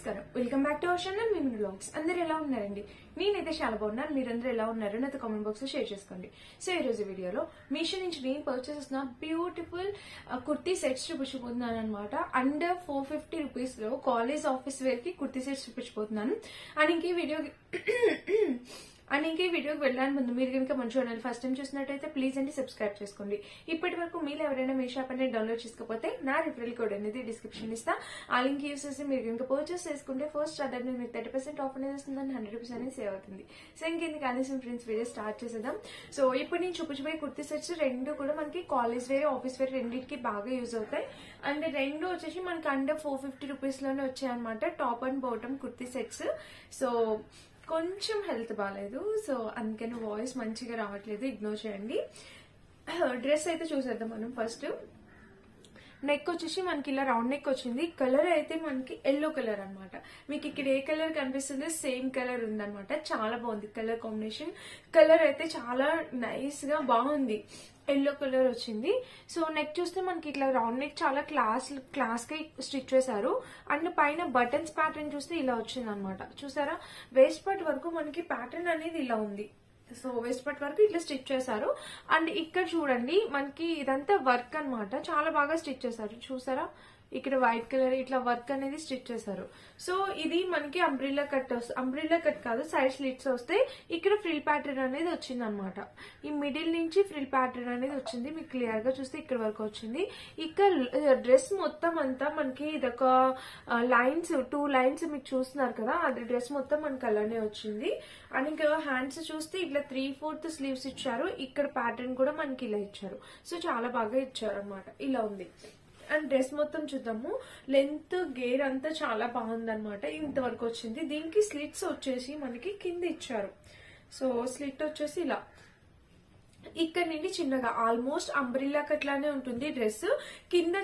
నమస్కారం welcome back to our channel మీ blogs అందరు ఎలా ఉన్నారండి నేనైతే చాలా బాగున్నాను మీరందరూ ఎలా ఉన్నారు నాతో కామెంట్ బాక్స్ లో షేర్ చేసుకోండి సో ఈ రోజు వీడియోలో మీషో నుంచి నేను పర్చేస్ చేసిన బ్యూటిఫుల్ కుర్తీ సెట్స్ చూపించబోతున్నాను అనమాట అండర్ ఫోర్ ఫిఫ్టీ రూపీస్ లో కాలేజ్ ఆఫీస్ వేర్ కి కుర్తీ సెట్స్ చూపించబోతున్నాను అండ్ ఇంక ఈ వీడియో అండ్ ఇంకా ఈ వీడియోకి వెళ్ళడానికి ముందు మీరు కనుక మన ఛానల్ ఫస్ట్ టైం చూసినట్టయితే ప్లీజ్ అండి సబ్స్క్రైబ్ చేసుకోండి ఇప్పటి వరకు మీరు ఎవరైనా మీ షాప్ అనేది డౌన్లోడ్ చేసుకోకపోతే నా రిఫరల్ కోడ్ అనేది డిస్క్రిప్షన్ ఇస్తా ఆ లింక్ యూస్ చేసి మీరు కనుక పర్చేస్ చేసుకుంటే ఫస్ట్ అదర్ మీకు థర్టీ పర్సెంట్ ఆఫ్ అనేది వస్తుందని హండ్రెడ్ రూపీస్ అనేది సేవ్ అవుతుంది సో ఇంకెందుకు ఆలస్యం ఫ్రెండ్స్ వీడియో స్టార్ట్ చేసేద్దాం సో ఇప్పుడు నేను చూపించబోయే కుర్తీ సెట్స్ రెండు కూడా మనకి కాలేజ్ వేర్ ఆఫీస్ వేర్ రెండింటికి బాగా యూజ్ అవుతాయి అండ్ రెండు వచ్చేసి మనకి అండర్ ఫోర్ ఫిఫ్టీ రూపీస్ లోనే వచ్చాయన్నమాట top and bottom kurti sets so కొంచెం హెల్త్ బాగాలేదు సో అందుకని వాయిస్ మంచిగా రావట్లేదు ఇగ్నోర్ చేయండి డ్రెస్ అయితే చూసేద్దాం మనం ఫస్ట్ నెక్ వచ్చేసి మనకి ఇలా రౌండ్ నెక్ వచ్చింది కలర్ అయితే మనకి ఎల్లో కలర్ అన్నమాట మీకు ఇక్కడ ఏ కలర్ కనిపిస్తుందో సేమ్ కలర్ ఉందన్నమాట చాలా బాగుంది కలర్ కాంబినేషన్ కలర్ అయితే చాలా నైస్ గా బాగుంది ఎల్లో కలర్ వచ్చింది సో నెక్ చూస్తే మనకి ఇట్లా రౌండ్ నెక్ చాలా క్లాస్ క్లాస్ గా స్టిచ్ చేశారు అండ్ పైన బటన్స్ ప్యాటర్న్ చూస్తే ఇలా వచ్చింది అనమాట చూసారా వేస్ట్ పార్ట్ వరకు మనకి ప్యాటర్న్ అనేది ఇలా ఉంది సో వేస్ట్ పార్ట్ వరకు ఇట్లా స్టిచ్ చేశారు అండ్ ఇక్కడ చూడండి మనకి ఇదంతా వర్క్ అన్నమాట చాలా బాగా స్టిచ్ చేశారు చూసారా ఇక్కడ వైట్ కలర్ ఇట్లా వర్క్ అనేది స్టిచ్ చేశారు సో ఇది మనకి అంబ్రిల్లా కట్ అంబ్రిల్లా కట్ కాదు సైడ్ స్లిట్స్ వస్తే ఇక్కడ ఫ్రిల్ ప్యాటర్న్ అనేది వచ్చింది అనమాట ఈ మిడిల్ నుంచి ఫ్రిల్ ప్యాటర్న్ అనేది వచ్చింది మీకు క్లియర్ గా చూస్తే ఇక్కడ వరకు వచ్చింది ఇక్కడ డ్రెస్ మొత్తం అంతా మనకి ఇదొక లైన్స్ టూ లైన్స్ మీకు చూస్తున్నారు కదా అది డ్రెస్ మొత్తం మనకి అలానే వచ్చింది అండ్ ఇంకా హ్యాండ్స్ చూస్తే ఇట్లా త్రీ ఫోర్త్ స్లీవ్స్ ఇచ్చారు ఇక్కడ ప్యాటర్న్ కూడా మనకి ఇలా ఇచ్చారు సో చాలా బాగా ఇచ్చారు అనమాట ఇలా ఉంది అండ్ డ్రెస్ మొత్తం చూద్దాము లెంత్ గేర్ అంతా చాలా బాగుందన్నమాట ఇంతవరకు వచ్చింది దీనికి స్లిట్స్ వచ్చేసి మనకి కింద ఇచ్చారు సో స్లిట్ వచ్చేసి ఇలా ఇక్కడ నుండి చిన్నగా ఆల్మోస్ట్ అంబ్రిల్లా కట్లానే ఉంటుంది డ్రెస్ కింద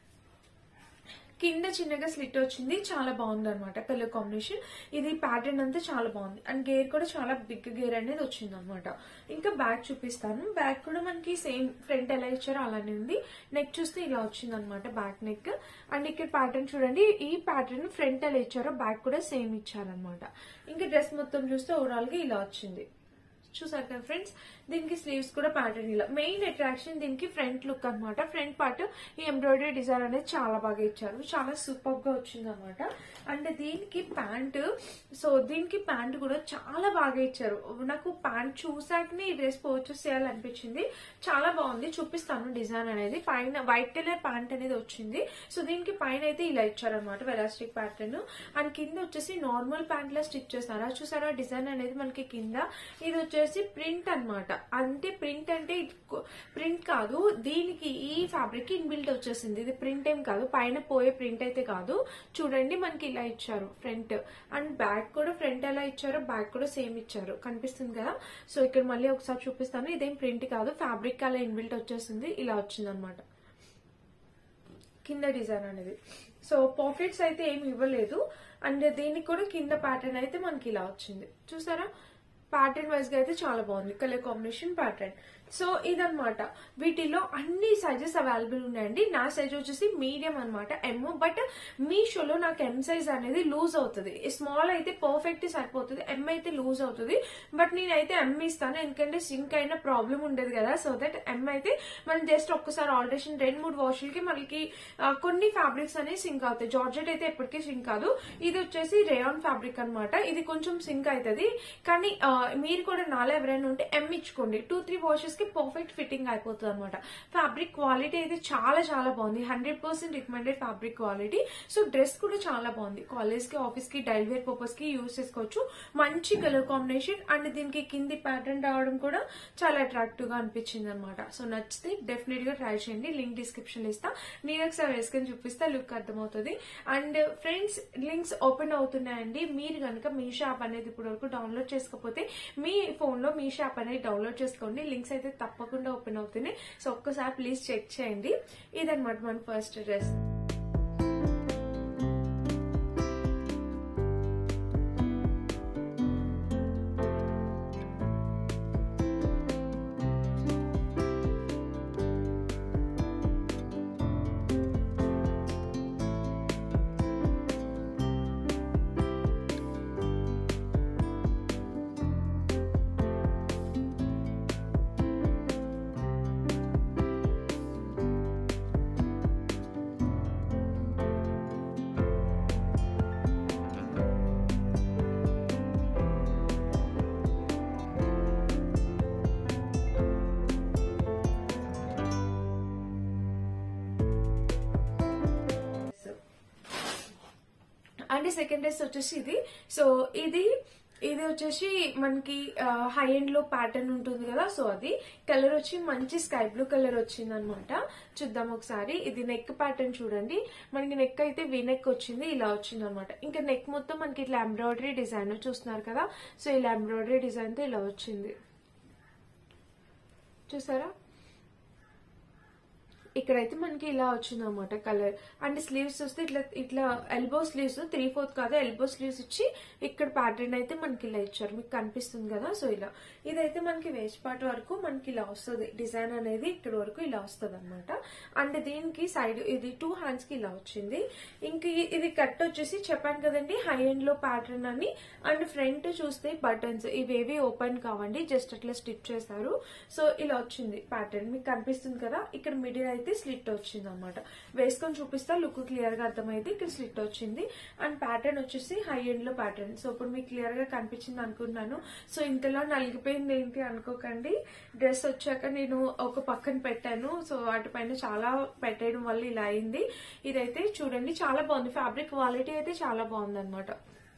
కింద చిన్నగా స్లిట్ వచ్చింది చాలా బాగుంది అనమాట కలర్ కాంబినేషన్ ఇది ప్యాటర్న్ అంతా చాలా బాగుంది అండ్ గేర్ కూడా చాలా బిగ్ గేర్ అనేది వచ్చింది అనమాట ఇంకా బ్యాక్ చూపిస్తాను బ్యాక్ కూడా మనకి సేమ్ ఫ్రంట్ ఎలా ఇచ్చారో అలానే ఉంది నెక్ చూస్తే ఇలా వచ్చింది అనమాట బ్యాక్ నెక్ అండ్ ఇక్కడ ప్యాటర్న్ చూడండి ఈ ప్యాటర్న్ ఫ్రంట్ ఎలా ఇచ్చారో బ్యాక్ కూడా సేమ్ ఇచ్చారనమాట ఇంకా డ్రెస్ మొత్తం చూస్తే ఓవరాల్ గా ఇలా వచ్చింది చూసారు కదా ఫ్రెండ్స్ దీనికి స్లీవ్స్ కూడా ప్యాటర్న్ ఇలా మెయిన్ అట్రాక్షన్ దీనికి ఫ్రంట్ లుక్ అనమాట ఫ్రంట్ పార్ట్ ఈ ఎంబ్రాయిడరీ డిజైన్ అనేది చాలా బాగా ఇచ్చారు చాలా సూపర్ గా వచ్చింది అనమాట అండ్ దీనికి ప్యాంట్ సో దీనికి ప్యాంట్ కూడా చాలా బాగా ఇచ్చారు నాకు ప్యాంట్ చూసాకనే ఈ డ్రెస్ పర్చేస్ చేయాలనిపించింది చాలా బాగుంది చూపిస్తాను డిజైన్ అనేది పైన వైట్ కలర్ ప్యాంట్ అనేది వచ్చింది సో దీనికి పైన అయితే ఇలా ఇచ్చారనమాట వెలాస్టిక్ ప్యాటర్న్ అండ్ కింద వచ్చేసి నార్మల్ ప్యాంట్ లా స్టిచ్ చేస్తారా చూసారా డిజైన్ అనేది మనకి కింద ఇది వచ్చేసి ప్రింట్ అన్నమాట అంటే ప్రింట్ అంటే ప్రింట్ కాదు దీనికి ఈ ఫ్యాబ్రిక్ ఇన్బిల్ట్ వచ్చేసింది ఇది ప్రింట్ ఏం కాదు పైన పోయే ప్రింట్ అయితే కాదు చూడండి మనకి ఇలా ఇచ్చారు ఫ్రంట్ అండ్ బ్యాక్ కూడా ఫ్రంట్ ఎలా ఇచ్చారో బ్యాక్ కూడా సేమ్ ఇచ్చారు కనిపిస్తుంది కదా సో ఇక్కడ మళ్ళీ ఒకసారి చూపిస్తాను ఇదేం ప్రింట్ కాదు ఫ్యాబ్రిక్ అలా ఇన్బిల్ట్ వచ్చేసింది ఇలా వచ్చింది అనమాట కింద డిజైన్ అనేది సో పాకెట్స్ అయితే ఏమి ఇవ్వలేదు అండ్ దీనికి కూడా కింద ప్యాటర్న్ అయితే మనకి ఇలా వచ్చింది చూసారా ప్యాటర్న్ వైజ్ గా అయితే చాలా బాగుంది కలర్ కాంబినేషన్ ప్యాటర్న్ సో ఇదనమాట వీటిలో అన్ని సైజెస్ అవైలబుల్ ఉన్నాయండి నా సైజ్ వచ్చేసి మీడియం అనమాట ఎమ్ బట్ మీషోలో నాకు ఎం సైజ్ అనేది లూజ్ అవుతుంది స్మాల్ అయితే పర్ఫెక్ట్ సరిపోతుంది ఎం అయితే లూజ్ అవుతుంది బట్ నేనైతే ఎం ఇస్తాను ఎందుకంటే సింక్ అయిన ప్రాబ్లం ఉండదు కదా సో దట్ ఎం అయితే మనం జస్ట్ ఒక్కసారి ఆల్టరేషన్ రెండు మూడు వాషులకి మనకి కొన్ని ఫ్యాబ్రిక్స్ అనేవి సింక్ అవుతాయి జార్జెట్ అయితే ఎప్పటికీ సింక్ కాదు ఇది వచ్చేసి రేయాన్ ఫ్యాబ్రిక్ అనమాట ఇది కొంచెం సింక్ అవుతుంది కానీ మీరు కూడా నాలో ఎవరైనా ఉంటే ఎం ఇచ్చుకోండి టూ త్రీ వాషెస్ కి పర్ఫెక్ట్ ఫిట్టింగ్ అయిపోతుంది అనమాట ఫ్యాబ్రిక్ క్వాలిటీ అయితే చాలా చాలా బాగుంది hundred percent recommended fabric quality so dress కూడా చాలా బాగుంది కాలేజ్ కి ఆఫీస్ కి డైలీ వేర్ పర్పస్ కి యూస్ చేసుకోవచ్చు మంచి కలర్ కాంబినేషన్ అండ్ దీనికి కింది ప్యాటర్న్ రావడం కూడా చాలా అట్రాక్టివ్ గా అనిపించింది అనమాట సో నచ్చితే డెఫినెట్ గా ట్రై చేయండి లింక్ డిస్క్రిప్షన్ లో ఇస్తా నేను ఒకసారి వేసుకొని చూపిస్తా లుక్ అర్థమవుతుంది అండ్ ఫ్రెండ్స్ లింక్స్ ఓపెన్ అవుతున్నాయండి మీరు కనుక మీ షాప్ అనేది ఇప్పటి వరకు డౌన్లోడ్ చేసుకోకపోతే మీ ఫోన్ లో మీ షాప్ అనేది డౌన్లోడ్ చేసుకోండి లింక్స్ అయితే తప్పకుండా ఓపెన్ అవుతున్నాయి సో ఒక్కసారి ప్లీజ్ చెక్ చేయండి ఇదనమాట మన first dress and second dress వచ్చేసి ఇది సో ఇది ఇది వచ్చేసి మనకి హై ఎండ్ లో ప్యాటర్న్ ఉంటుంది కదా సో అది కలర్ వచ్చి మంచి స్కై బ్లూ కలర్ వచ్చింది అనమాట చూద్దాం ఒకసారి ఇది నెక్ ప్యాటర్న్ చూడండి మనకి నెక్ అయితే వి నెక్ వచ్చింది ఇలా వచ్చింది అనమాట ఇంకా నెక్ మొత్తం మనకి ఇట్లా ఎంబ్రాయిడరీ డిజైన్ చూస్తున్నారు కదా సో ఇలా ఎంబ్రాయిడరీ డిజైన్ తో ఇలా వచ్చింది చూసారా ఇక్కడైతే మనకి ఇలా వచ్చింది అనమాట కలర్ అండ్ స్లీవ్స్ వస్తే ఇట్లా ఇట్లా ఎల్బో స్లీవ్స్ త్రీ ఫోర్త్ కాదు ఎల్బో స్లీవ్స్ ఇచ్చి ఇక్కడ ప్యాటర్న్ అయితే మనకి ఇలా ఇచ్చారు మీకు కనిపిస్తుంది కదా సో ఇలా ఇదైతే మనకి వేస్ట్ పార్ట్ వరకు మనకి ఇలా వస్తుంది డిజైన్ అనేది ఇక్కడ వరకు ఇలా వస్తుంది అనమాట అండ్ దీనికి సైడ్ ఇది టూ హ్యాండ్స్ కి ఇలా వచ్చింది ఇంక ఇ- ఇది కట్ వచ్చేసి చెప్పాను కదండి హై ఎండ్ లో ప్యాటర్న్ అని అండ్ ఫ్రంట్ చూస్తే బటన్స్ ఇవేవి ఓపెన్ కావండి జస్ట్ అట్లా స్టిచ్ చేశారు సో ఇలా వచ్చింది ప్యాటర్న్ మీకు కనిపిస్తుంది కదా ఇక్కడ మిడిల్ అయితే స్లిట్ వచ్చింది అనమాట వేసుకొని చూపిస్తా లుక్ క్లియర్ గా అర్థమైతే ఇక్కడ స్లిట్ వచ్చింది అండ్ ప్యాటర్న్ వచ్చేసి హై ఎండ్ లో ప్యాటర్న్ సో ఇప్పుడు మీకు క్లియర్ గా కనిపించింది అనుకున్నాను సో ఇంతలో నలిగిపోయింది ఏంటి అనుకోకండి డ్రెస్ వచ్చాక నేను ఒక పక్కన పెట్టాను సో వాటిపైన చాలా పెట్టేయడం వల్ల ఇలా అయింది ఇదైతే చూడండి చాలా బాగుంది ఫ్యాబ్రిక్ క్వాలిటీ అయితే చాలా బాగుంది అనమాట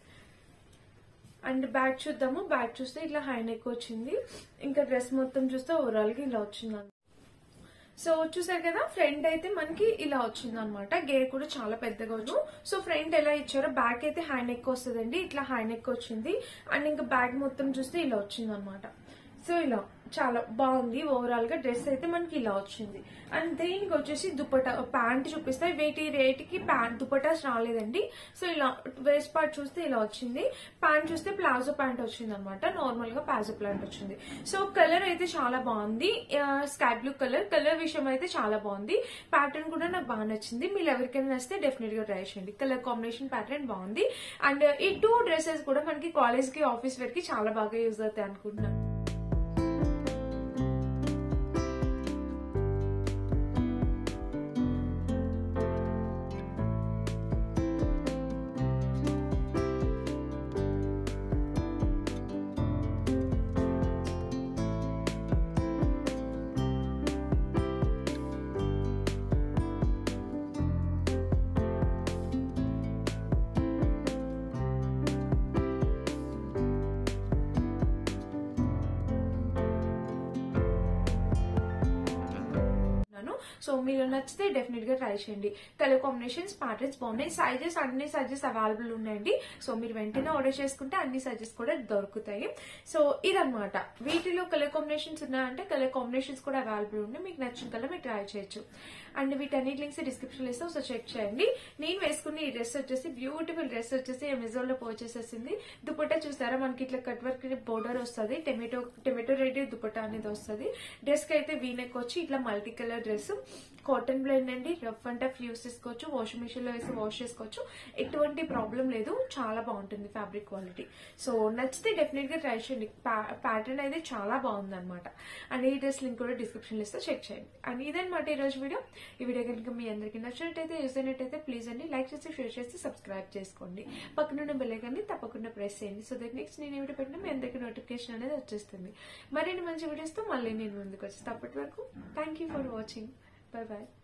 అండ్ బ్యాగ్ చూద్దాము బ్యాగ్ చూస్తే ఇట్లా హై నెక్ వచ్చింది ఇంకా డ్రెస్ మొత్తం చూస్తే ఓవరాల్ గా ఇలా వచ్చింది అన్నమాట. సో చూసారు కదా ఫ్రంట్ అయితే మనకి ఇలా వచ్చింది అనమాట గేర్ కూడా చాలా పెద్దగా వచ్చు సో ఫ్రంట్ ఎలా ఇచ్చారో బ్యాక్ అయితే హై నెక్ వస్తుందండి ఇట్లా హై నెక్ వచ్చింది అండ్ ఇంకా బ్యాగ్ మొత్తం చూస్తే ఇలా వచ్చింది అనమాట సో ఇలా చాలా బాగుంది ఓవరాల్ గా డ్రెస్ అయితే మనకి ఇలా వచ్చింది అండ్ దీనికి వచ్చేసి దుపట్టా ప్యాంట్ చూపిస్తే వీటి రేట్ కి ప్యాంట్ దుపటాస్ రాలేదండి సో ఇలా వేస్ట్ పార్ట్ చూస్తే ఇలా వచ్చింది ప్యాంట్ చూస్తే ప్లాజో ప్యాంట్ వచ్చింది అనమాట నార్మల్ గా ప్లాజో ప్యాంట్ వచ్చింది సో కలర్ అయితే చాలా బాగుంది స్కై బ్లూ కలర్ కలర్ విషయం అయితే చాలా బాగుంది ప్యాటర్న్ కూడా నాకు బాగా నచ్చింది మీరు ఎవరికైనా నచ్చితే డెఫినెట్ గా ట్రై చేయండి కలర్ కాంబినేషన్ ప్యాటర్న్ బాగుంది అండ్ ఈ టూ డ్రెస్సెస్ కూడా మనకి కాలేజ్ కి ఆఫీస్ వేర్ కి చాలా బాగా యూజ్ అవుతాయి అనుకుంటున్నాను అనుకుంటున్నాను సో మీరు నచ్చితే డెఫినెట్ గా ట్రై చేయండి కలర్ కాంబినేషన్స్ ప్యాటర్న్స్ బాగున్నాయి సైజెస్ అన్ని సైజెస్ అవైలబుల్ ఉన్నాయండి సో మీరు వెంటనే ఆర్డర్ చేసుకుంటే అన్ని సైజెస్ కూడా దొరుకుతాయి సో ఇదన్నమాట వీటిలో కలర్ కాంబినేషన్స్ ఉన్నాయంటే కలర్ కాంబినేషన్స్ కూడా అవైలబుల్ ఉన్నాయి మీకు నచ్చిన కలర్ మీరు ట్రై చేయొచ్చు అండ్ వీటన్నిటి లింక్స్ డిస్క్రిప్షన్ ఇస్తాం సో చెక్ చేయండి నేను వేసుకున్న ఈ డ్రెస్ వచ్చేసి బ్యూటిఫుల్ డ్రెస్ వచ్చేసి అమెజాన్ లో పర్చేస్ చేసింది దుపట్టా చూసారా మనకి ఇట్లా కట్ వర్క్ బోర్డర్ వస్తుంది టొమాటో టొమాటో రెడ్ దుపట్టా అనేది వస్తుంది డ్రెస్ కి అయితే వీనెక్ వచ్చి ఇట్లా multi colour dress cotton blend అండి రఫ్ అండ్ టఫ్ యూస్ చేసుకోవచ్చు వాషింగ్ మిషన్ లో వేసి వాష్ చేసుకోవచ్చు ఎటువంటి ప్రాబ్లం లేదు చాలా బాగుంటుంది ఫ్యాబ్రిక్ క్వాలిటీ సో నచ్చితే డెఫినెట్ గా ట్రై చేయండి ప్యాటర్న్ అయితే చాలా బాగుంది అనమాట అండ్ ఈ డ్రెస్ లింక్ కూడా డిస్క్రిప్షన్ ఇస్తే చెక్ చేయండి అండ్ ఇదన్నమాట ఈ రోజు వీడియో ఈ వీడియో కనుక మీ అందరికీ నచ్చినట్టయితే యూస్ అయినట్టయితే ప్లీజ్ అండి లైక్ చేసి షేర్ చేసి సబ్స్క్రైబ్ చేసుకోండి పక్కనున్న బెల్ ఐకాన్ని తప్పకుండా ప్రెస్ చేయండి సో దట్ నెక్స్ట్ నేను వీడియో పెట్టినా మీ అందరికీ నోటిఫికేషన్ అనేది వచ్చేస్తుంది మరిన్ని మంచి వీడియోస్తో మళ్ళీ నేను ముందుకు వచ్చేస్తాను అప్పటి వరకు thank you for watching bye bye